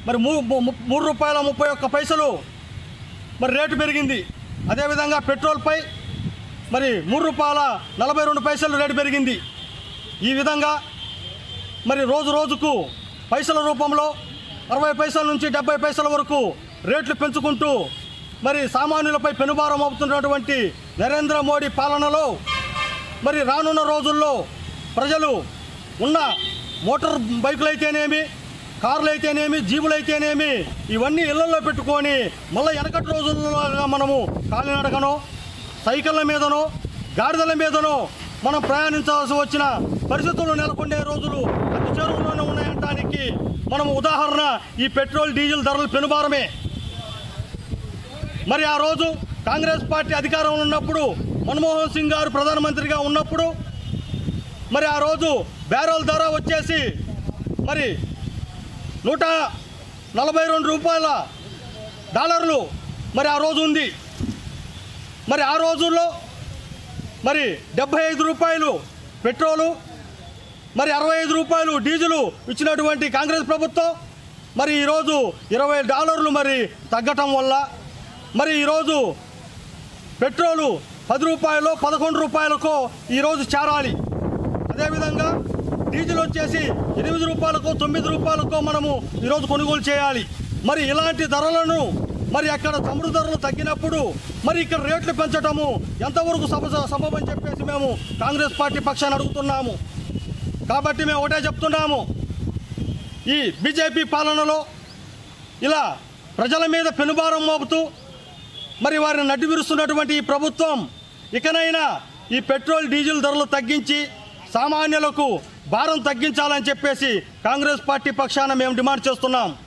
మరి మూ ము- మూడు రూపాయల ముప్పై ఒక్క పైసలు మరి రేటు పెరిగింది అదేవిధంగా పెట్రోల్పై మరి మూడు రూపాయల నలభై రెండు పైసలు రేటు పెరిగింది ఈ విధంగా మరి రోజు రోజుకు పైసల రూపంలో అరవై పైసల నుంచి డెబ్బై పైసల వరకు రేట్లు పెంచుకుంటూ మరి సామాన్యులపై పెనుభారం అవుతున్నటువంటి నరేంద్ర మోడీ పాలనలో మరి రానున్న రోజుల్లో ప్రజలు ఉన్న మోటార్ బైకులు అయితేనేమి కార్లు అయితేనేమి జీబులు అయితేనేమి ఇవన్నీ ఇళ్లలో పెట్టుకొని మళ్ళీ వెనకటి రోజుల్లో మనము కాలినడకనో సైకిళ్ళ మీదనో గాడిదల మీదనో మనం ప్రయాణించాల్సి వచ్చిన పరిస్థితులు నెలకొండే రోజులు అతి చేరువలోనే ఉన్నాయనటానికి మనం ఉదాహరణ ఈ పెట్రోల్ డీజిల్ ధరలు పెనుభారమే మరి ఆ రోజు కాంగ్రెస్ పార్టీ అధికారంలో ఉన్నప్పుడు మన్మోహన్ సింగ్ గారు ప్రధానమంత్రిగా ఉన్నప్పుడు మరి ఆ రోజు బ్యారెల్ ధర వచ్చేసి మరి నూట నలభై రెండు రూపాయల డాలర్లు మరి ఆ రోజు ఉంది మరి ఆ రోజుల్లో మరి డెబ్బై ఐదు రూపాయలు పెట్రోలు మరి అరవై ఐదు రూపాయలు డీజిలు ఇచ్చినటువంటి కాంగ్రెస్ ప్రభుత్వం మరి ఈరోజు ఇరవై డాలర్లు మరి తగ్గటం వల్ల మరి ఈరోజు పెట్రోలు పది రూపాయలు పదకొండు రూపాయలకు ఈరోజు చేరాలి అదేవిధంగా డీజిల్ వచ్చేసి ఎనిమిది రూపాయలకు తొమ్మిది రూపాయలకు మనము ఈరోజు కొనుగోలు చేయాలి మరి ఇలాంటి ధరలను మరి అక్కడ చమురు ధరలు తగ్గినప్పుడు మరి ఇక్కడ రేట్లు పెంచటము ఎంతవరకు సమ సబబని చెప్పేసి మేము కాంగ్రెస్ పార్టీ పక్షాన్ని అడుగుతున్నాము కాబట్టి మేము ఒకటే చెప్తున్నాము ఈ బీజేపీ పాలనలో ఇలా ప్రజల మీద పెనుభారం మోపుతూ మరి వారిని నడ్డి విరుస్తున్నటువంటి ఈ ప్రభుత్వం ఇకనైనా ఈ పెట్రోల్ డీజిల్ ధరలు తగ్గించి సామాన్యులకు భారం తగ్గించాలని చెప్పేసి కాంగ్రెస్ పార్టీ పక్షాన మేము డిమాండ్ చేస్తున్నాం